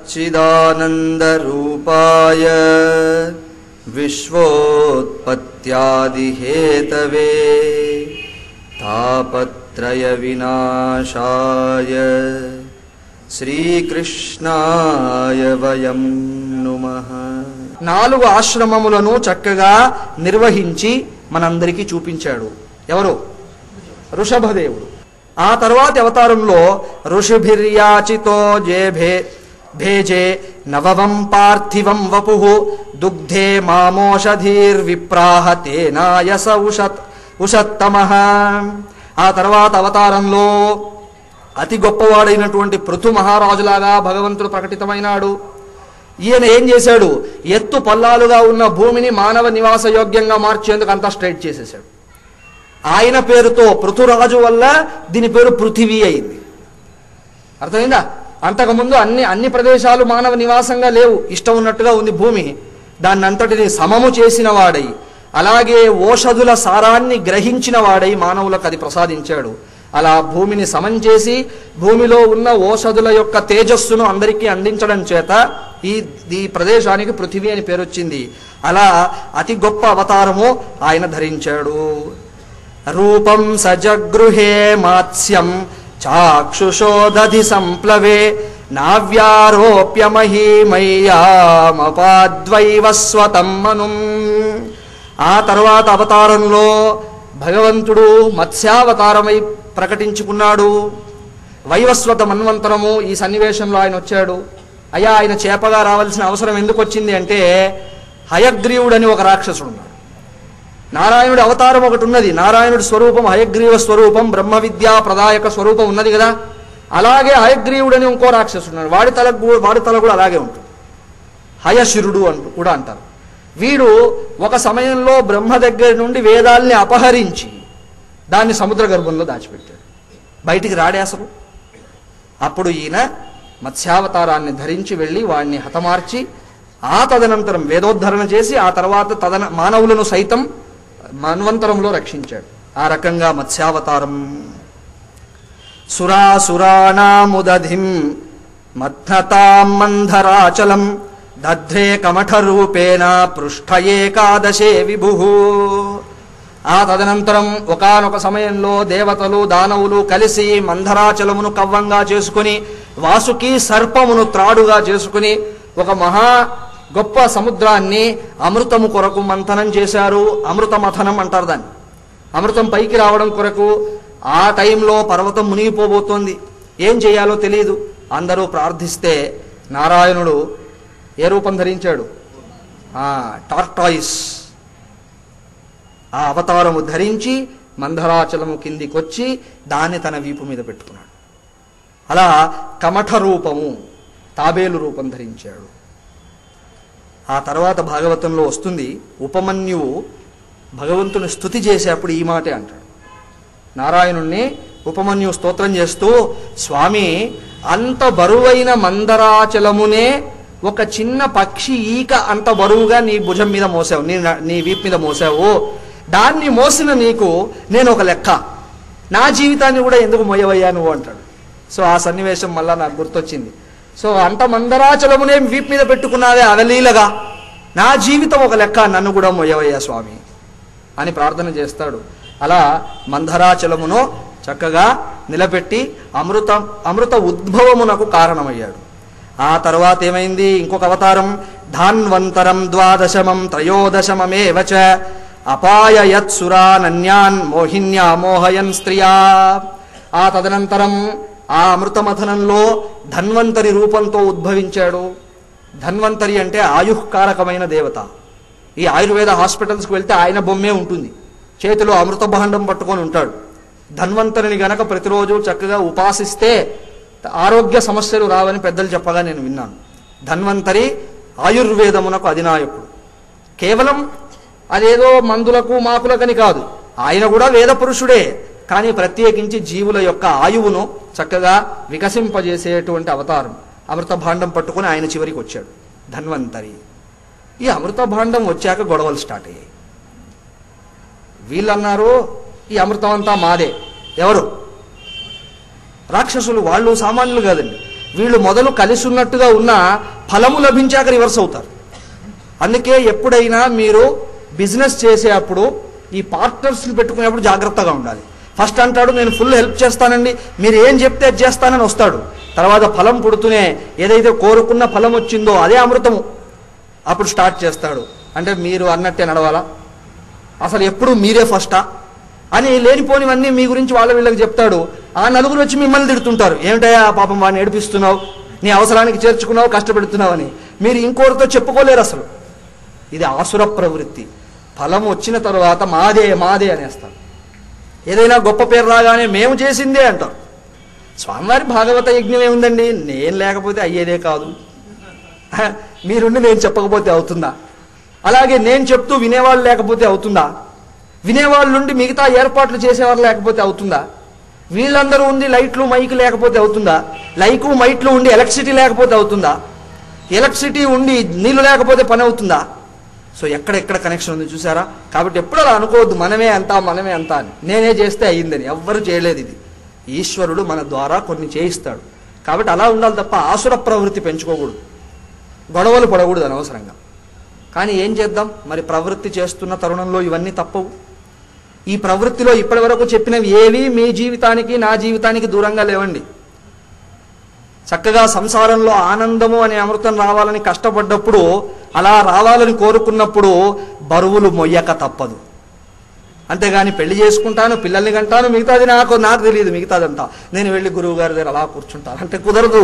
सच्चिदानन्दरूपाय विश्वोत्पत्त्यादिहेतवे तापत्रयविनाशाय శ్రీకృష్ణాయ వయం నుమః నాలుగు ఆశ్రమములను చక్కగా నిర్వహించి మనందరికీ చూపించాడు ఎవరు ఋషభదేవుడు ఆ తర్వాతి అవతారంలో ఋషిభిర్యాచితో జేభే భేజే నవవం పార్థివం వపు దుగ్ధే మామోషధీర్విప్రాహ తేనాయస ఉషత్ ఉషత్తమ ఆ తర్వాత అవతారంలో అతి గొప్పవాడైనటువంటి పృథు మహారాజులాగా భగవంతుడు ప్రకటితమైనాడు ఈయన ఏం చేశాడు ఎత్తు పల్లాలుగా ఉన్న భూమిని మానవ నివాస యోగ్యంగా మార్చేందుకు అంతా స్ట్రైట్ చేసేసాడు ఆయన పేరుతో పృథురాజు వల్ల దీని పేరు పృథివీ అయింది అర్థమైందా అంతకుముందు అన్ని అన్ని ప్రదేశాలు మానవ నివాసంగా లేవు ఇష్టం ఉన్నట్టుగా ఉంది భూమి దాన్ని అంతటిని సమము చేసిన వాడై అలాగే ఓషధుల సారాన్ని గ్రహించిన వాడై మానవులకు అది ప్రసాదించాడు అలా భూమిని సమం చేసి భూమిలో ఉన్న ఓషధుల యొక్క తేజస్సును అందరికీ అందించడం చేత ఈ ఈ ప్రదేశానికి పృథివీ అని పేరు వచ్చింది అలా అతి గొప్ప అవతారము ఆయన ధరించాడు రూపం సజగృహే మాత్స్యం చాక్షుషోదధి సంప్లవే నావ్యారోప్య మహీమయ్యామపాద్వైవస్వతం మనుం ఆ తర్వాత అవతారంలో భగవంతుడు మత్స్యావతారమై ప్రకటించుకున్నాడు వైవస్వత మన్వంతరము ఈ సన్నివేశంలో ఆయన వచ్చాడు అయ్యా ఆయన చేపగా రావాల్సిన అవసరం ఎందుకు వచ్చింది అంటే హయగ్రీవుడని ఒక రాక్షసుడు ఉన్నాడు నారాయణుడి అవతారం ఒకటి ఉన్నది నారాయణుడి స్వరూపం హయగ్రీవ స్వరూపం బ్రహ్మ విద్యా ప్రదాయక స్వరూపం ఉన్నది కదా అలాగే హయగ్రీవుడని ఇంకో రాక్షసుడు ఉన్నాడు వాడి తల గు- వాడి తల కూడా అలాగే ఉంటుంది హయశిరుడు అంటూ కూడా అంటారు వీడు ఒక సమయంలో బ్రహ్మ దగ్గర నుండి వేదాల్ని అపహరించి దాన్ని సముద్ర గర్భంలో దాచిపెట్టాడు బయటికి రాడే అసలు అప్పుడు ఈయన మత్స్యావతారాన్ని ధరించి వెళ్ళి వాడిని హతమార్చి ఆ తదనంతరం వేదోద్ధరణ చేసి ఆ తర్వాత తదన మానవులను సైతం మన్వంతరంలో రక్షించాడు ఆ రకంగా మత్స్యావతారం సురాసురాణాముదధిం మథ్నతాం మంధరాచలం దధ్రే కమఠరూపేణ పృష్ఠ ఏకాదశే విభు ఆ తదనంతరం ఒకానొక సమయంలో దేవతలు దానవులు కలిసి మంధరాచలమును కవ్వంగా చేసుకుని వాసుకి సర్పమును త్రాడుగా చేసుకుని ఒక మహా గొప్ప సముద్రాన్ని అమృతము కొరకు మంథనం చేశారు అమృత మథనం అంటారు దాన్ని అమృతం పైకి రావడం కొరకు ఆ టైంలో పర్వతం మునిగిపోబోతోంది ఏం చేయాలో తెలియదు అందరూ ప్రార్థిస్తే నారాయణుడు ఏ రూపం ధరించాడు ఆ టార్టాయిస్ ఆ అవతారము ధరించి మందరాచలము కిందికొచ్చి దాన్ని తన వీపు మీద పెట్టుకున్నాడు అలా కమఠ రూపము తాబేలు రూపం ధరించాడు ఆ తర్వాత భాగవతంలో వస్తుంది ఉపమన్యువు భగవంతుని స్థుతి చేసేప్పుడు ఈ మాటే అంటాడు నారాయణుణ్ణి ఉపమన్యు స్తోత్రం చేస్తూ స్వామి అంత బరువైన మందరాచలమునే ఒక చిన్న పక్షి ఈక అంత బరువుగా నీ భుజం మీద మోసావు నీ నీ వీపు మీద మోసావు దాన్ని మోసిన నీకు నేను ఒక లెక్క నా జీవితాన్ని కూడా ఎందుకు మోయవయ్యా నువ్వు అంటాడు సో ఆ సన్నివేశం మళ్ళా నాకు గుర్తొచ్చింది సో అంత మందరాచలమునే వీపు మీద పెట్టుకున్నావే అవలీలగా నా జీవితం ఒక లెక్క నన్ను కూడా మోయవయ్యా స్వామి అని ప్రార్థన చేస్తాడు అలా మంధరాచలమును చక్కగా నిలబెట్టి అమృత అమృత ఉద్భవమునకు కారణమయ్యాడు ఆ తర్వాత ఏమైంది ఇంకొక అవతారం ధాన్వంతరం ద్వాదశమం త్రయోదశమమేవచ అపాయయత్సురానన్యాన్ మోహిన్యా మోహయన్ స్త్రియా ఆ తదనంతరం ఆ అమృతమథనంలో ధన్వంతరి రూపంతో ఉద్భవించాడు ధన్వంతరి అంటే ఆయుఃకారకమైన దేవత ఈ ఆయుర్వేద హాస్పిటల్స్కి వెళ్తే ఆయన బొమ్మే ఉంటుంది చేతిలో అమృత భాండం పట్టుకొని ఉంటాడు ధన్వంతరిని గనక ప్రతిరోజు చక్కగా ఉపాసిస్తే ఆరోగ్య సమస్యలు రావని పెద్దలు చెప్పగా నేను విన్నాను ధన్వంతరి ఆయుర్వేదమునకు అధినాయకుడు కేవలం అదేదో మందులకు మాకులకని కాదు ఆయన కూడా వేద పురుషుడే కానీ ప్రత్యేకించి జీవుల యొక్క ఆయువును చక్కగా వికసింపజేసేటువంటి అవతారం అమృత భాండం పట్టుకొని ఆయన చివరికి వచ్చాడు ధన్వంతరి ఈ అమృత భాండం వచ్చాక గొడవలు స్టార్ట్ అయ్యాయి వీళ్ళన్నారు ఈ అమృతం అంతా మాదే ఎవరు రాక్షసులు వాళ్ళు సామాన్యులు కాదండి వీళ్ళు మొదలు కలిసి ఉన్నట్టుగా ఉన్న ఫలము లభించాక రివర్స్ అవుతారు అందుకే ఎప్పుడైనా మీరు బిజినెస్ చేసేటప్పుడు ఈ పార్ట్నర్స్ని పెట్టుకునేప్పుడు జాగ్రత్తగా ఉండాలి ఫస్ట్ అంటాడు నేను ఫుల్ హెల్ప్ చేస్తానండి మీరు ఏం చెప్తే అది చేస్తానని వస్తాడు తర్వాత ఫలం పుడుతూనే ఏదైతే కోరుకున్న ఫలం వచ్చిందో అదే అమృతము అప్పుడు స్టార్ట్ చేస్తాడు అంటే మీరు అన్నట్టే నడవాలా అసలు ఎప్పుడు మీరే ఫస్టా అని లేనిపోనివన్నీ మీ గురించి వాళ్ళ వీళ్ళకి చెప్తాడు ఆ నలుగురు వచ్చి మిమ్మల్ని తిడుతుంటారు ఏమిటయా పాపం వాడిని ఏడిపిస్తున్నావు నీ అవసరానికి చేర్చుకున్నావు కష్టపెడుతున్నావు అని మీరు ఇంకోరితో చెప్పుకోలేరు అసలు ఇది ఆసుర ప్రవృత్తి ఫలం వచ్చిన తర్వాత మాదే మాదే అనేస్తారు ఏదైనా గొప్ప పేరు రాగానే మేము చేసిందే అంటారు స్వామివారి భాగవత యజ్ఞం ఏముందండి నేను లేకపోతే అయ్యేదే కాదు హ, మీరుండి నేను చెప్పకపోతే అవుతుందా అలాగే నేను చెప్తూ వినేవాళ్ళు లేకపోతే అవుతుందా వినేవాళ్ళు నుండి మిగతా ఏర్పాట్లు చేసేవారు లేకపోతే అవుతుందా వీళ్ళందరూ ఉండి లైట్లు మైక్ లేకపోతే అవుతుందా లైకు మైట్లు ఉండి ఎలక్ట్రిసిటీ లేకపోతే అవుతుందా ఎలక్ట్రిసిటీ ఉండి నీళ్లు లేకపోతే పని అవుతుందా సో ఎక్కడెక్కడ కనెక్షన్ ఉంది చూసారా కాబట్టి ఎప్పుడు అలా అనుకోవద్దు మనమే అంతా మనమే అంతా అని నేనే చేస్తే అయ్యిందని ఎవ్వరు చేయలేదు ఇది ఈశ్వరుడు మన ద్వారా కొన్ని చేయిస్తాడు కాబట్టి అలా ఉండాలి తప్ప ఆసుర ప్రవృత్తి పెంచుకోకూడదు గొడవలు పడకూడదు అనవసరంగా కానీ ఏం చేద్దాం మరి ప్రవృత్తి చేస్తున్న తరుణంలో ఇవన్నీ తప్పవు ఈ ప్రవృత్తిలో ఇప్పటి వరకు చెప్పినవి ఏవి మీ జీవితానికి నా జీవితానికి దూరంగా లేవండి చక్కగా సంసారంలో ఆనందము అనే అమృతం రావాలని కష్టపడ్డప్పుడు అలా రావాలని కోరుకున్నప్పుడు బరువులు మొయ్యక తప్పదు అంతేగాని పెళ్లి చేసుకుంటాను పిల్లల్ని కంటాను మిగతాది నాకు నాకు తెలియదు మిగతాదంతా నేను వెళ్ళి గురువు గారి దగ్గర అలా కూర్చుంటాను అంటే కుదరదు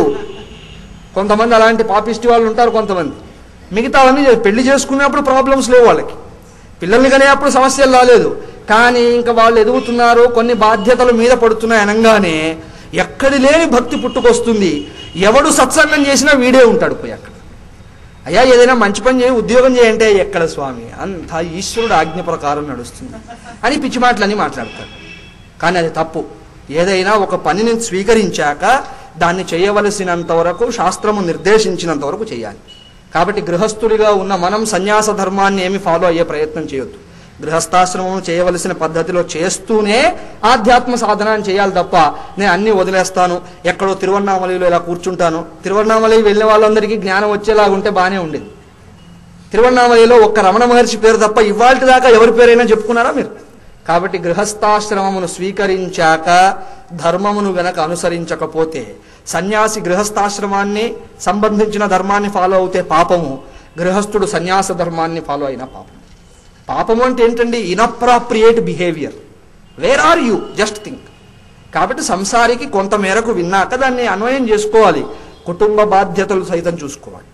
కొంతమంది అలాంటి పాపిష్టి వాళ్ళు ఉంటారు కొంతమంది మిగతావన్నీ చే- పెళ్లి చేసుకునేప్పుడు ప్రాబ్లమ్స్ లేవు వాళ్ళకి పిల్లల్ని కనేప్పుడు సమస్యలు రాలేదు కానీ ఇంకా వాళ్ళు ఎదుగుతున్నారు కొన్ని బాధ్యతలు మీద పడుతున్నాయి అనగానే ఎక్కడి లేని భక్తి పుట్టుకొస్తుంది ఎవడు సత్సంగం చేసినా వీడే ఉంటాడు పోయి అక్కడ అయ్యా ఏదైనా మంచి పని చేయి ఉద్యోగం చేయంటే ఎక్కడ స్వామి అంతా ఈశ్వరుడు ఆజ్ఞ ప్రకారం నడుస్తుంది అని పిచ్చి మాటలని మాట్లాడతారు కానీ అది తప్పు ఏదైనా ఒక పనిని స్వీకరించాక దాన్ని చేయవలసినంత వరకు శాస్త్రము నిర్దేశించినంత వరకు చేయాలి కాబట్టి గృహస్థుడిగా ఉన్న మనం సన్యాస ధర్మాన్ని ఏమి ఫాలో అయ్యే ప్రయత్నం చేయొద్దు గృహస్థాశ్రమం చేయవలసిన పద్ధతిలో చేస్తూనే ఆధ్యాత్మ సాధన అని చేయాలి తప్ప నేను అన్ని వదిలేస్తాను ఎక్కడో తిరువన్నామలలో ఇలా కూర్చుంటాను తిరువన్నామలై వెళ్ళిన వాళ్ళందరికీ జ్ఞానం వచ్చేలాగా ఉంటే బాగానే ఉండేది తిరువన్నామలలో ఒక్క రమణ మహర్షి పేరు తప్ప ఇవాళ దాకా ఎవరి పేరైనా చెప్పుకున్నారా మీరు కాబట్టి గృహస్థాశ్రమమును స్వీకరించాక ధర్మమును గనక అనుసరించకపోతే సన్యాసి గృహస్థాశ్రమాన్ని సంబంధించిన ధర్మాన్ని ఫాలో అవుతే పాపము గృహస్థుడు సన్యాస ధర్మాన్ని ఫాలో అయిన పాపం పాపము అంటే ఏంటండి inappropriate behaviour where are you just think కాబట్టి సంసారికి కొంత మేరకు విన్నాక దాన్ని అన్వయం చేసుకోవాలి కుటుంబ బాధ్యతలు సైతం చూసుకోవాలి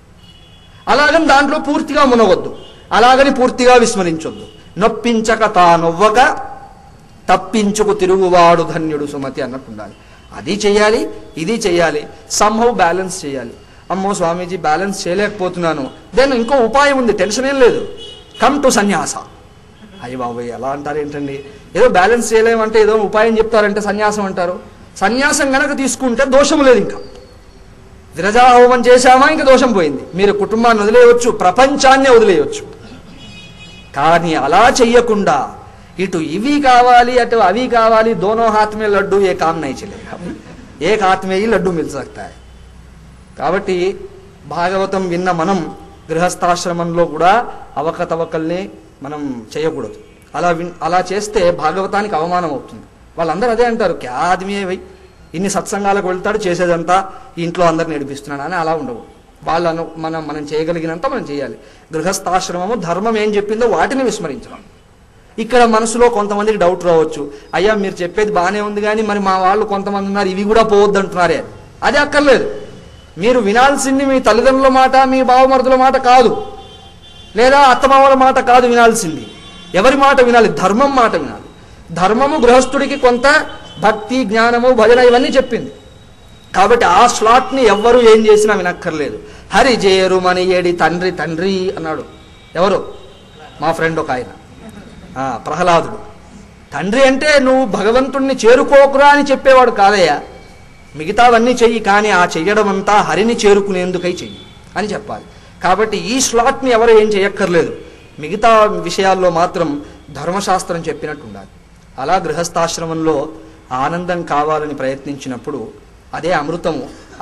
అలాగని దాంట్లో పూర్తిగా మునగొద్దు అలాగని పూర్తిగా విస్మరించొద్దు నొప్పించక తానొవ్వక తప్పించుకు తిరుగువాడు ధన్యుడు సుమతి అన్నట్టు ఉండాలి అది చేయాలి ఇది చేయాలి సంహవ్ బ్యాలెన్స్ చేయాలి అమ్మో స్వామీజీ బ్యాలెన్స్ చేయలేకపోతున్నాను దెన్ ఇంకో ఉపాయం ఉంది టెన్షన్ ఏం లేదు కమ్ టు సన్యాస అయ్యి బాబోయ్ ఎలా అంటారు ఏంటండి ఏదో బ్యాలెన్స్ చేయలేమంటే ఏదో ఉపాయం చెప్తారంటే సన్యాసం అంటారు సన్యాసం గనక తీసుకుంటే దోషం లేదు ఇంకా విరజాహోమం చేశామా ఇంకా దోషం పోయింది మీరు కుటుంబాన్ని వదిలేయవచ్చు ప్రపంచాన్నే వదిలేయవచ్చు కానీ అలా చెయ్యకుండా ఇటు ఇవి కావాలి అటు అవి కావాలి దోనో హాత్ మే లడ్డు ఏ కామ్ నై చలేగా ఏ హాత్ మే ఈ లడ్డు మిల్ సక్తా హై కాబట్టి భాగవతం విన్న మనం గృహస్థాశ్రమంలో కూడా అవకతవకల్ని మనం చేయకూడదు అలా విన్ అలా చేస్తే భాగవతానికి అవమానం అవుతుంది వాళ్ళందరూ అదే అంటారు క్యా ఆద్మీ వై ఇన్ని సత్సంగాలకు వెళ్తాడు చేసేదంతా ఈ ఇంట్లో అందరిని నడిపిస్తున్నాడు అని అలా ఉండవు వాళ్ళను మనం మనం చేయగలిగినంత మనం చేయాలి గృహస్థాశ్రమము ధర్మం ఏం చెప్పిందో వాటిని విస్మరించడం ఇక్కడ మనసులో కొంతమందికి డౌట్ రావచ్చు అయ్యా మీరు చెప్పేది బాగానే ఉంది కానీ మరి మా వాళ్ళు కొంతమంది ఉన్నారు ఇవి కూడా పోవద్దు అంటున్నారే అది అక్కర్లేదు మీరు వినాల్సింది మీ తల్లిదండ్రుల మాట మీ బావమరుదుల మాట కాదు లేదా అత్తమామల మాట కాదు వినాల్సింది ఎవరి మాట వినాలి ధర్మం మాట వినాలి ధర్మము గృహస్థుడికి కొంత భక్తి జ్ఞానము భజన ఇవన్నీ చెప్పింది కాబట్టి ఆ స్లాట్ని ఎవ్వరూ ఏం చేసినా వినక్కర్లేదు హరి జేరు మని ఏడి తండ్రి తండ్రి అన్నాడు ఎవరు మా ఫ్రెండ్ ఒక ఆయన ఆ, ప్రహ్లాదుడు తండ్రి అంటే నువ్వు భగవంతుణ్ణి చేరుకోకురా అని చెప్పేవాడు కాదయ్యా మిగతావన్నీ చెయ్యి కానీ ఆ చెయ్యడం అంతా హరిని చేరుకునేందుకై చెయ్యి అని చెప్పాలి కాబట్టి ఈ స్లాట్ని ఎవరు ఏం చేయక్కర్లేదు మిగతా విషయాల్లో మాత్రం ధర్మశాస్త్రం చెప్పినట్టు ఉండాలి అలా గృహస్థాశ్రమంలో ఆనందం కావాలని ప్రయత్నించినప్పుడు అదే అమృతము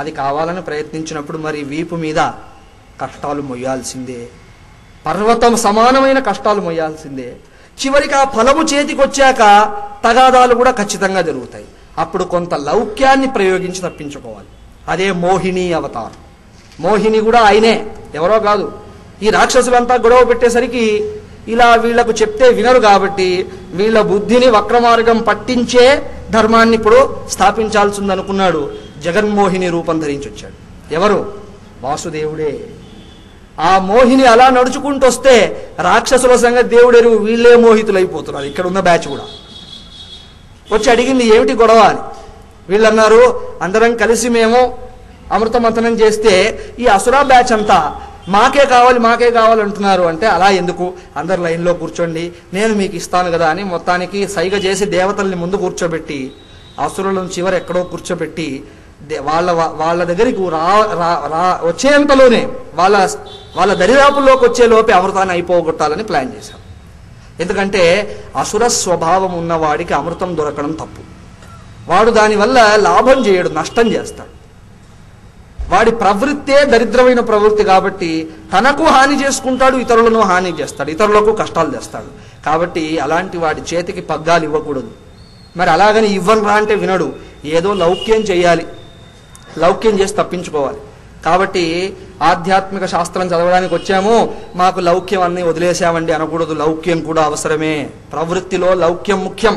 అది కావాలని ప్రయత్నించినప్పుడు మరి వీపు మీద కష్టాలు మొయ్యాల్సిందే పర్వతం సమానమైన కష్టాలు మొయ్యాల్సిందే చివరికి ఆ ఫలము చేతికొచ్చాక తగాదాలు కూడా ఖచ్చితంగా జరుగుతాయి అప్పుడు కొంత లౌక్యాన్ని ప్రయోగించి తప్పించుకోవాలి అదే మోహిని అవతారం మోహిని కూడా ఆయనే ఎవరో కాదు ఈ రాక్షసులంతా గొడవ పెట్టేసరికి ఇలా వీళ్లకు చెప్తే వినరు కాబట్టి వీళ్ళ బుద్ధిని వక్రమార్గం పట్టించే ధర్మాన్ని ఇప్పుడు స్థాపించాల్సింది అనుకున్నాడు జగన్మోహిని రూపం ధరించి వచ్చాడు ఎవరు వాసుదేవుడే ఆ మోహిని అలా నడుచుకుంటూ వస్తే రాక్షసుల సంగతి దేవుడెరుగు వీళ్ళే మోహితులైపోతున్నారు ఇక్కడ ఉన్న బ్యాచ్ కూడా వచ్చి అడిగింది ఏమిటి గొడవ అని వీళ్ళు అన్నారు అందరం కలిసి మేము అమృతమంతనం చేస్తే ఈ అసురా బ్యాచ్ అంతా మాకే కావాలి మాకే కావాలి అంటున్నారు అంటే అలా ఎందుకు అందరు లైన్లో కూర్చోండి నేను మీకు ఇస్తాను కదా అని మొత్తానికి సైగ చేసి దేవతల్ని ముందు కూర్చోబెట్టి అసురులను చివర ఎక్కడో కూర్చోబెట్టి దే- వాళ్ళ వాళ్ళ దగ్గరికి రా రా రా వచ్చేంతలోనే వాళ్ళ వాళ్ళ దరిదాపుల్లోకి వచ్చే లోపే అమృతాన్ని అయిపోగొట్టాలని ప్లాన్ చేశారు ఎందుకంటే అసుర స్వభావం ఉన్నవాడికి అమృతం దొరకడం తప్పు వాడు దానివల్ల లాభం చేయడు నష్టం చేస్తాడు వాడి ప్రవృత్తే దరిద్రమైన ప్రవృత్తి కాబట్టి తనకు హాని చేసుకుంటాడు ఇతరులను హాని చేస్తాడు ఇతరులకు కష్టాలు తెస్తాడు కాబట్టి అలాంటి వాడి చేతికి పగ్గాలు ఇవ్వకూడదు మరి అలాగని ఇవ్వనురా అంటే వినడు ఏదో లౌక్యం చేయాలి లౌక్యం చేసి తప్పించుకోవాలి కాబట్టి ఆధ్యాత్మిక శాస్త్రం చదవడానికి వచ్చాము మాకు లౌక్యం అన్ని వదిలేసామండి అనకూడదు లౌక్యం కూడా అవసరమే ప్రవృత్తిలో లౌక్యం ముఖ్యం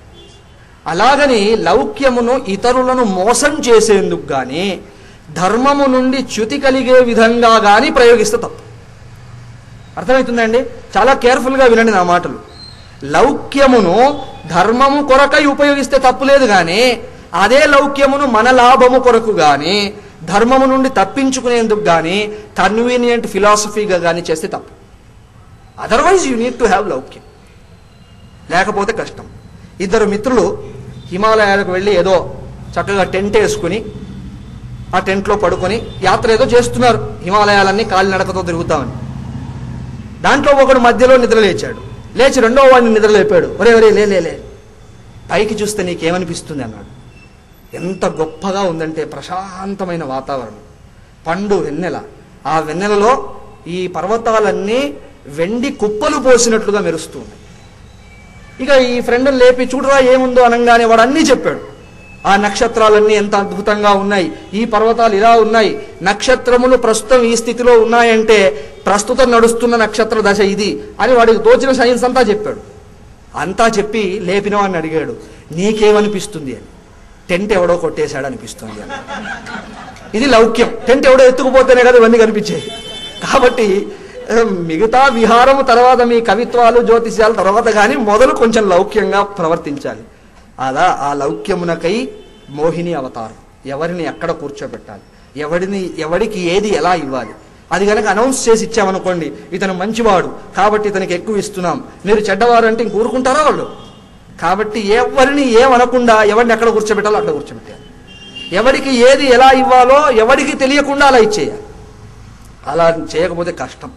అలాగని లౌక్యమును ఇతరులను మోసం చేసేందుకు గాని ధర్మము నుండి చ్యుతి కలిగే విధంగా గాని ప్రయోగిస్తే తప్పు అర్థమవుతుందండి చాలా కేర్ఫుల్గా వినండి నా మాటలు లౌక్యమును ధర్మము కొరకై ఉపయోగిస్తే తప్పు లేదు కానీ అదే లౌక్యమును మన లాభము కొరకు గాని ధర్మము నుండి తప్పించుకునేందుకు గాని కన్వీనియంట్ ఫిలాసఫీగా గాని చేస్తే తప్పు otherwise you need to have లౌక్యం లేకపోతే కష్టం ఇద్దరు మిత్రులు హిమాలయాలకు వెళ్ళి ఏదో చక్కగా టెంట్ వేసుకుని ఆ టెంట్లో పడుకొని యాత్ర ఏదో చేస్తున్నారు హిమాలయాలన్నీ కాలినడకతో తిరుగుతామని దాంట్లో ఒకడు మధ్యలో నిద్ర లేచాడు లేచి రెండో వాడిని నిద్ర లేపాడు ఒరే ఒరే లే లే, లే పైకి చూస్తే నీకేమనిపిస్తుంది అన్నాడు ఎంత గొప్పగా ఉందంటే ప్రశాంతమైన వాతావరణం పండు వెన్నెల ఆ వెన్నెలలో ఈ పర్వతాలన్నీ వెండి కుప్పలు పోసినట్లుగా మెరుస్తూ ఉన్నాయి ఇక ఈ ఫ్రెండ్ లేపి చూడరా ఏముందో అనగానే వాడు అన్నీ చెప్పాడు ఆ నక్షత్రాలన్నీ ఎంత అద్భుతంగా ఉన్నాయి ఈ పర్వతాలు ఇలా ఉన్నాయి నక్షత్రములు ప్రస్తుతం ఈ స్థితిలో ఉన్నాయంటే ప్రస్తుతం నడుస్తున్న నక్షత్ర దశ ఇది అని వాడికి తోచిన సైన్స్ అంతా చెప్పాడు అంతా చెప్పి లేపిన వాడిని అడిగాడు నీకేమనిపిస్తుంది అని టెంట్ ఎవడో కొట్టేశాడు అనిపిస్తుంది అని ఇది లౌక్యం టెంట్ ఎవడో ఎత్తుకుపోతేనే కదా ఇవన్నీ కనిపించాయి కాబట్టి ఆ, మిగతా విహారము తర్వాత మీ కవిత్వాలు జ్యోతిష్యాలు తర్వాత కానీ మొదలు కొంచెం లౌక్యంగా ప్రవర్తించాలి అలా ఆ లౌక్యమునకై మోహిని అవతారం ఎవరిని ఎక్కడ కూర్చోబెట్టాలి ఎవడిని ఎవడికి ఏది ఎలా ఇవ్వాలి అది కనుక అనౌన్స్ చేసి ఇచ్చామనుకోండి ఇతను మంచివాడు కాబట్టి ఇతనికి ఎక్కువ ఇస్తున్నాం మీరు చెడ్డవారు అంటే ఇంక ఊరుకుంటారా వాళ్ళు కాబట్టి ఎవరిని ఏమనకుండా ఎవరిని ఎక్కడ కూర్చోబెట్టాలో అక్కడ కూర్చోబెట్టాలి ఎవరికి ఏది ఎలా ఇవ్వాలో ఎవరికి తెలియకుండా అలా ఇచ్చేయాలి అలా చేయకపోతే కష్టం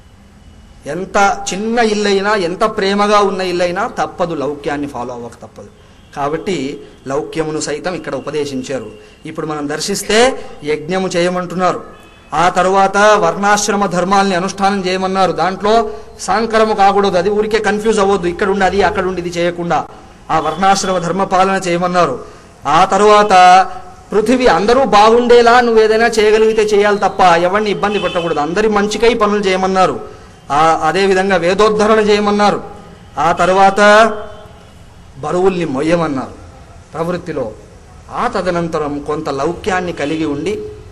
ఎంత చిన్న ఇల్లైనా ఎంత ప్రేమగా ఉన్న ఇల్లైనా తప్పదు లౌక్యాన్ని ఫాలో అవ్వక తప్పదు కాబట్టి లౌక్యమును సైతం ఇక్కడ ఉపదేశించారు ఇప్పుడు మనం దర్శిస్తే యజ్ఞము చేయమంటున్నారు ఆ తరువాత వర్ణాశ్రమ ధర్మాల్ని అనుష్ఠానం చేయమన్నారు దాంట్లో సాంకరము కాకూడదు అది ఊరికే కన్ఫ్యూజ్ అవ్వద్దు ఇక్కడ ఉండి అది అక్కడ ఉండి ఇది చేయకుండా ఆ వర్ణాశ్రమ ధర్మ పాలన చేయమన్నారు ఆ తరువాత పృథివీ అందరూ బాగుండేలా నువ్వు ఏదైనా చేయగలిగితే చేయాలి తప్ప ఎవరిని ఇబ్బంది పెట్టకూడదు అందరి మంచికై పనులు చేయమన్నారు ఆ అదే విధంగా వేదోద్ధరణ చేయమన్నారు ఆ తరువాత బరువుల్ని మొయ్యమన్నారు ప్రవృత్తిలో ఆ తదనంతరం కొంత లౌక్యాన్ని కలిగి ఉండి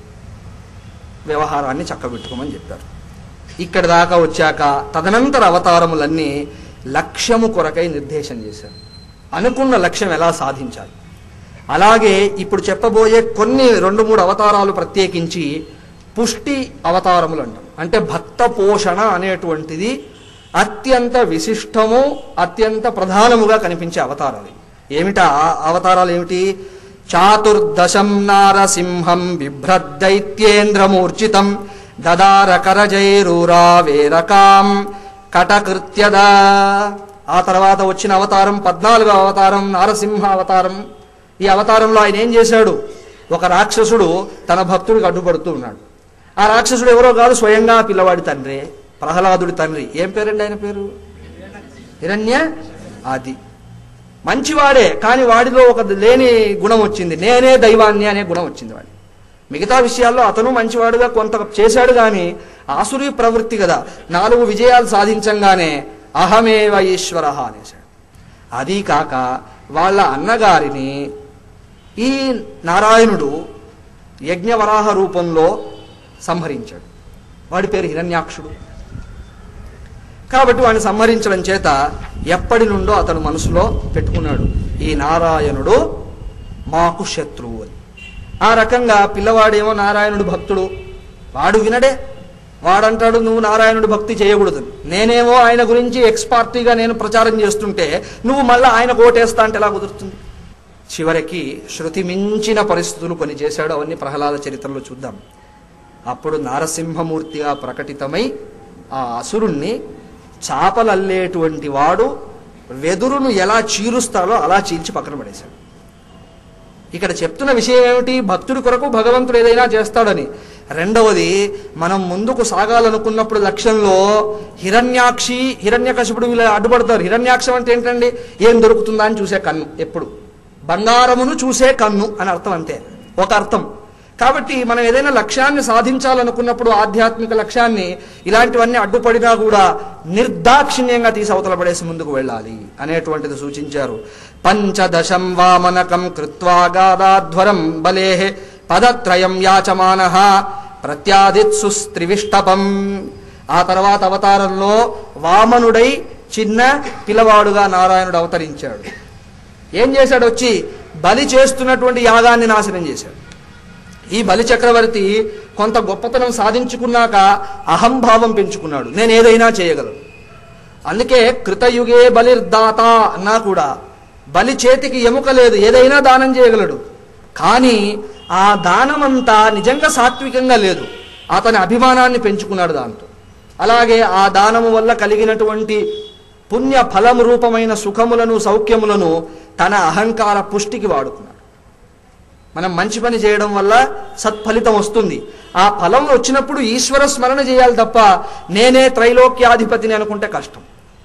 వ్యవహారాన్ని చక్కబెట్టుకోమని చెప్పారు ఇక్కడ దాకా వచ్చాక తదనంతర అవతారములన్నీ లక్ష్యము కొరకై నిర్దేశం చేశారు అనుకున్న లక్ష్యం ఎలా సాధించాలి అలాగే ఇప్పుడు చెప్పబోయే కొన్ని రెండు మూడు అవతారాలు ప్రత్యేకించి పుష్టి అవతారములు అంటాం అంటే భక్త పోషణ అనేటువంటిది అత్యంత విశిష్టము అత్యంత ప్రధానముగా కనిపించే అవతారాలు ఏమిటా ఆ అవతారాలు ఏమిటి చాతుర్దశం నారసింహం బిభ్రద్దైత్యేంద్రమూర్చితం దదార కరజైరూరా వేరకాం కటకృత్యద ఆ తర్వాత వచ్చిన అవతారం పద్నాలుగో అవతారం నారసింహ అవతారం ఈ అవతారంలో ఆయన ఏం చేశాడు ఒక రాక్షసుడు తన భక్తుడికి అడ్డుపడుతూ ఉన్నాడు ఆ రాక్షసుడు ఎవరో కాదు స్వయంగా ఆ పిల్లవాడి తండ్రి ప్రహ్లాదుడి తండ్రి ఏం పేరండి ఆయన పేరు హిరణ్య ఆది మంచివాడే కానీ వాడిలో ఒక లేని గుణం వచ్చింది నేనే దైవాన్ని అనే గుణం వచ్చింది వాడి మిగతా విషయాల్లో అతను మంచివాడుగా కొంత చేశాడు కానీ ఆసురీ ప్రవృత్తి కదా నాలుగు విజయాలు సాధించంగానే అహమేవ ఈశ్వర అనేశాడు అది కాక వాళ్ళ అన్నగారిని ఈ నారాయణుడు యజ్ఞవరాహ రూపంలో సంహరించాడు వాడి పేరు హిరణ్యాక్షుడు కాబట్టి వాడిని సంహరించడం చేత ఎప్పటి నుండో అతను మనసులో పెట్టుకున్నాడు ఈ నారాయణుడు మాకు శత్రువు అని ఆ రకంగా పిల్లవాడేమో నారాయణుడు భక్తుడు వాడు వినడే వాడంటాడు నువ్వు నారాయణుడు భక్తి చేయకూడదు నేనేమో ఆయన గురించి ఎక్స్పార్టీగా నేను ప్రచారం చేస్తుంటే నువ్వు మళ్ళీ ఆయన ఓటేస్తా అంటే ఎలా కుదురుతుంది చివరికి శృతి మించిన పరిస్థితులు కొన్ని చేశాడు అవన్నీ ప్రహ్లాద చరిత్రలో చూద్దాం అప్పుడు నారసింహమూర్తిగా ప్రకటితమై ఆ అసురుణ్ణి చాపలల్లేటువంటి వాడు వెదురును ఎలా చీరుస్తాడో అలా చీల్చి పక్కన పడేశాడు ఇక్కడ చెప్తున్న విషయం ఏమిటి భక్తుడి కొరకు భగవంతుడు ఏదైనా చేస్తాడని రెండవది మనం ముందుకు సాగాలనుకున్నప్పుడు లక్ష్యంలో హిరణ్యాక్షి హిరణ్యకశిపుడు వీళ్ళు అడ్డుపడతారు హిరణ్యాక్షం అంటే ఏంటండి ఏం దొరుకుతుందా అని చూసే కన్ను ఎప్పుడు బంగారమును చూసే కన్ను అని అర్థం అంతే ఒక అర్థం కాబట్టి మనం ఏదైనా లక్ష్యాన్ని సాధించాలనుకున్నప్పుడు ఆధ్యాత్మిక లక్ష్యాన్ని ఇలాంటివన్నీ అడ్డుపడినా కూడా నిర్దాక్షిణ్యంగా తీసి అవతల పడేసి ముందుకు వెళ్ళాలి అనేటువంటిది సూచించారు పంచదశం వామనకం కృత్వా గాదాధ్వరం బలే పదత్రయం యాచమాన ప్రత్యాదిత్సు స్త్రివిష్టపం ఆ తర్వాత అవతారంలో వామనుడై చిన్న పిల్లవాడుగా నారాయణుడు అవతరించాడు ఏం చేశాడు వచ్చి బలి చేస్తున్నటువంటి యాగాన్ని నాశనం చేశాడు ఈ బలి చక్రవర్తి కొంత గొప్పతనం సాధించుకున్నాక అహంభావం పెంచుకున్నాడు నేను ఏదైనా చేయగలను అందుకే కృతయుగే బలిర్దాత అన్నా కూడా బలి చేతికి ఎముక లేదు ఏదైనా దానం చేయగలడు కానీ ఆ దానమంతా నిజంగా సాత్వికంగా లేదు అతని అభిమానాన్ని పెంచుకున్నాడు దాంతో అలాగే ఆ దానము వల్ల కలిగినటువంటి పుణ్య ఫలం రూపమైన సుఖములను సౌఖ్యములను తన అహంకార పుష్టికి వాడుకున్నాడు మనం మంచి పని చేయడం వల్ల సత్ఫలితం వస్తుంది ఆ ఫలం వచ్చినప్పుడు ఈశ్వర స్మరణ చేయాలి తప్ప నేనే త్రైలోక్యాధిపతిని అనుకుంటే కష్టం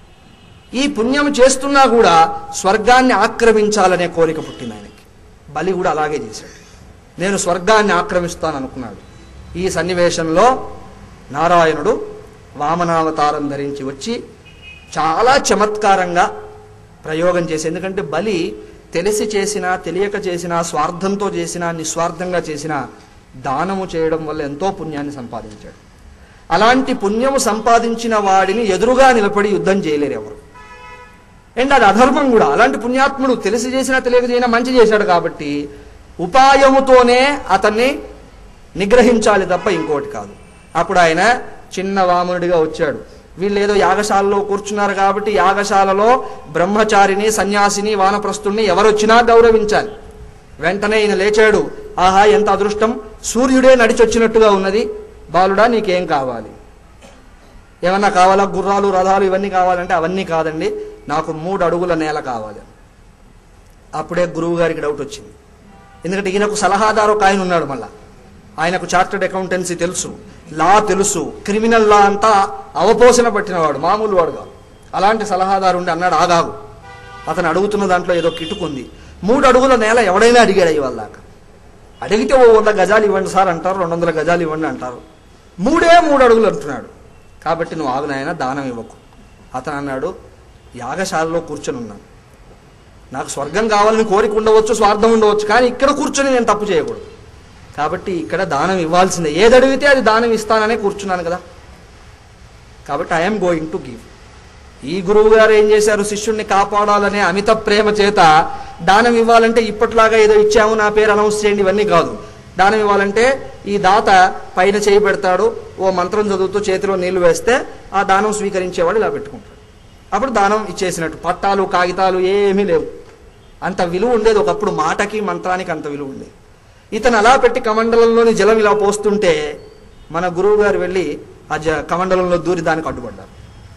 ఈ పుణ్యం చేస్తున్నా కూడా స్వర్గాన్ని ఆక్రమించాలనే కోరిక పుట్టింది ఆయనకి బలి కూడా అలాగే చేశాడు నేను స్వర్గాన్ని ఆక్రమిస్తాను అనుకున్నాడు ఈ సన్నివేశంలో నారాయణుడు వామనావతారం ధరించి వచ్చి చాలా చమత్కారంగా ప్రయోగం చేసి ఎందుకంటే బలి తెలిసి చేసినా తెలియక చేసినా స్వార్థంతో చేసినా నిస్వార్థంగా చేసినా దానము చేయడం వల్ల ఎంతో పుణ్యాన్ని సంపాదించాడు అలాంటి పుణ్యము సంపాదించిన వాడిని ఎదురుగా నిలబడి యుద్ధం చేయలేరు ఎవరు అండ్ అది అధర్మం కూడా అలాంటి పుణ్యాత్ముడు తెలిసి చేసినా తెలియక చేసినా మంచి చేశాడు కాబట్టి ఉపాయముతోనే అతన్ని నిగ్రహించాలి తప్ప ఇంకోటి కాదు అప్పుడు ఆయన చిన్న వామనుడిగా వచ్చాడు వీళ్ళు ఏదో యాగశాలలో కూర్చున్నారు కాబట్టి యాగశాలలో బ్రహ్మచారిని సన్యాసిని వానప్రస్తుణ్ణి ఎవరొచ్చినా గౌరవించాలి వెంటనే ఈయన లేచాడు ఆహా ఎంత అదృష్టం సూర్యుడే నడిచొచ్చినట్టుగా ఉన్నది బాలుడా నీకేం కావాలి ఏమన్నా కావాలా గుర్రాలు రథాలు ఇవన్నీ కావాలంటే అవన్నీ కాదండి నాకు మూడు అడుగుల నేల కావాలి అప్పుడే గురువు గారికి డౌట్ వచ్చింది ఎందుకంటే ఈయనకు సలహాదారు ఒక ఆయన ఉన్నాడు మళ్ళా ఆయనకు చార్టర్డ్ అకౌంటెన్సీ తెలుసు లా తెలుసు క్రిమినల్ లా అంతా అవపోసన పట్టినవాడు మామూలు వాడు కాదు అలాంటి సలహాదారు ఉండి అన్నాడు ఆగాగు అతను అడుగుతున్న దాంట్లో ఏదో కిటుకుంది మూడు అడుగుల నేల ఎవడైనా అడిగాడు ఇవాళ దాకా అడిగితే ఓ వంద గజాలు ఇవ్వండి సార్ అంటారు రెండు వందల గజాలు ఇవ్వండి అంటారు మూడే మూడు అడుగులు అంటున్నాడు కాబట్టి నువ్వు ఆగు నాయన దానం ఇవ్వకు అతను అన్నాడు యాగశాలలో కూర్చొని ఉన్నాను నాకు స్వర్గం కావాలని కోరిక ఉండవచ్చు స్వార్థం ఉండవచ్చు కానీ ఇక్కడ కూర్చొని నేను తప్పు చేయకూడదు కాబట్టి ఇక్కడ దానం ఇవ్వాల్సిందే ఏది అడిగితే అది దానం ఇస్తాననే కూర్చున్నాను కదా కాబట్టి ఐఎమ్ గోయింగ్ టు గివ్ ఈ గురువు గారు ఏం చేశారు శిష్యుణ్ణి కాపాడాలనే అమిత ప్రేమ చేత దానం ఇవ్వాలంటే ఇప్పట్లాగా ఏదో ఇచ్చాము నా పేరు అనౌన్స్ చేయండి ఇవన్నీ కాదు దానం ఇవ్వాలంటే ఈ దాత పైన చేయి పెడతాడు ఓ మంత్రం చదువుతూ చేతిలో నీళ్లు వేస్తే ఆ దానం స్వీకరించేవాడు ఇలా పెట్టుకుంటాడు అప్పుడు దానం ఇచ్చేసినట్టు పట్టాలు కాగితాలు ఏమీ లేవు అంత విలువ ఉండేది ఒకప్పుడు మాటకి మంత్రానికి అంత విలువ ఉండేది ఇతను అలా పెట్టి కమండలంలోని జలం ఇలా పోస్తుంటే మన గురువు గారు వెళ్ళి ఆ జ కమండలంలో దూరి దానికి అడ్డుపడ్డారు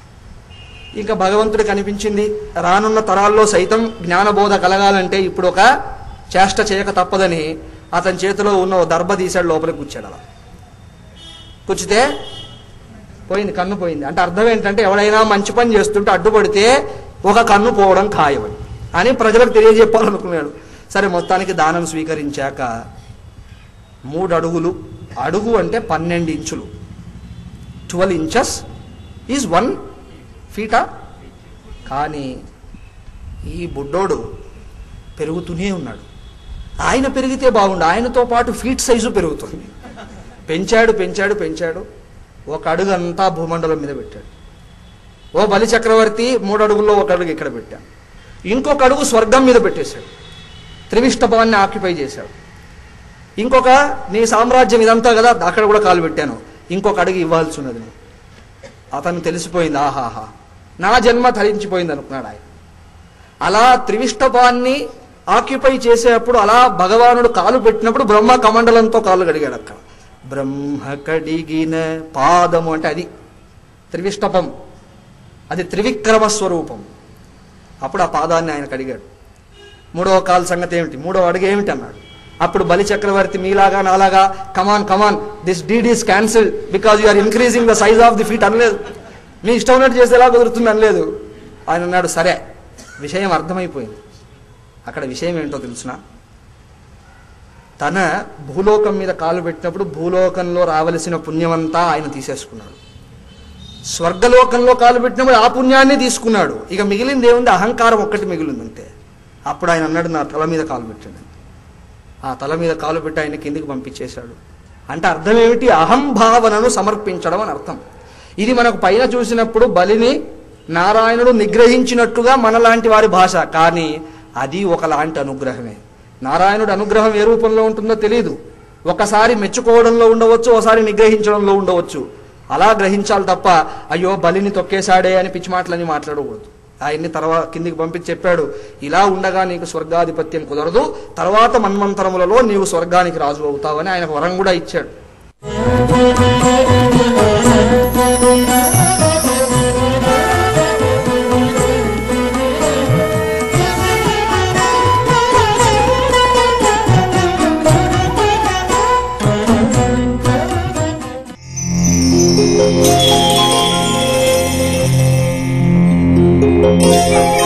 ఇంకా భగవంతుడికి అనిపించింది రానున్న తరాల్లో సైతం జ్ఞానబోధ కలగాలంటే ఇప్పుడు ఒక చేష్ట చేయక తప్పదని అతని చేతిలో ఉన్న ఓ దర్భ తీశాడు లోపలికి కూర్చాడు అలా కూర్చితే పోయింది కన్ను పోయింది అంటే అర్థం ఏంటంటే ఎవడైనా మంచి పని చేస్తుంటే అడ్డుపడితే ఒక కన్ను పోవడం ఖాయమని అని ప్రజలకు తెలియజెప్పాలనుకున్నాడు సరే మొత్తానికి దానం స్వీకరించాక మూడు అడుగులు అడుగు అంటే పన్నెండు ఇంచులు ట్వెల్వ్ ఇంచెస్ ఈజ్ వన్ ఫీటా కానీ ఈ బుడ్డోడు పెరుగుతూనే ఉన్నాడు ఆయన పెరిగితే బాగుండు ఆయనతో పాటు ఫీట్ సైజు పెరుగుతుంది పెంచాడు పెంచాడు పెంచాడు ఒక అడుగు అంతా భూమండలం మీద పెట్టాడు ఓ బలి చక్రవర్తి మూడు అడుగుల్లో ఒక అడుగు ఇక్కడ పెట్టాడు ఇంకొక అడుగు స్వర్గం మీద పెట్టేశాడు త్రివిష్టభవాన్ని ఆక్యుపై చేశాడు ఇంకొక నీ సామ్రాజ్యం ఇదంతా కదా అక్కడ కూడా కాలు పెట్టాను ఇంకొక అడుగు ఇవ్వాల్సి ఉన్నది నువ్వు. అతను తెలిసిపోయింది ఆహాహా నా జన్మ ధరించిపోయింది అనుకున్నాడు ఆయన అలా త్రివిష్టపాన్ని ఆక్యుపై చేసేటప్పుడు అలా భగవానుడు కాలు పెట్టినప్పుడు బ్రహ్మ కమండలంతో కాలు కడిగాడు అక్కడ బ్రహ్మ కడిగిన పాదము అంటే అది త్రివిష్టపం అది త్రివిక్రమ స్వరూపం అప్పుడు ఆ పాదాన్ని ఆయన కడిగాడు మూడవ కాలు సంగతి ఏమిటి మూడవ అడుగు ఏమిటి అన్నాడు అప్పుడు బలి చక్రవర్తి మీలాగా నాలాగా come on come on this deed is cancel because you are increasing the size of the feet అనలేదు మీ ఇష్టం ఉన్నట్టు చేస్తే ఎలా కుదురుతుంది అనలేదు ఆయన అన్నాడు సరే విషయం అర్థమైపోయింది అక్కడ విషయం ఏంటో తెలుసునా తన భూలోకం మీద కాలు పెట్టినప్పుడు భూలోకంలో రావలసిన పుణ్యమంతా ఆయన తీసేసుకున్నాడు స్వర్గలోకంలో కాలు పెట్టినప్పుడు ఆ పుణ్యాన్ని తీసుకున్నాడు ఇక మిగిలింది ఏముంది అహంకారం ఒక్కటి మిగిలింది అంతే అప్పుడు ఆయన అన్నాడు నా తల మీద కాలు పెట్టండి ఆ తల మీద కాలు పెట్టి ఆయన కిందికి పంపించేశాడు అంటే అర్థం ఏమిటి అహంభావనను సమర్పించడం అని అర్థం ఇది మనకు పైన చూసినప్పుడు బలిని నారాయణుడు నిగ్రహించినట్టుగా మనలాంటి వారి భాష కానీ అది ఒకలాంటి అనుగ్రహమే నారాయణుడు అనుగ్రహం ఏ రూపంలో ఉంటుందో తెలియదు ఒకసారి మెచ్చుకోవడంలో ఉండవచ్చు ఒకసారి నిగ్రహించడంలో ఉండవచ్చు అలా గ్రహించాలి తప్ప అయ్యో బలిని తొక్కేశాడే అని పిచ్చి మాటలని మాట్లాడకూడదు ఆయన్ని తర్వాత కిందికి పంపించి చెప్పాడు ఇలా ఉండగా నీకు స్వర్గాధిపత్యం కుదరదు తర్వాత మన్వంతరములలో నీవు స్వర్గానికి రాజు అవుతావని ఆయనకు వరం కూడా ఇచ్చాడు Thank you.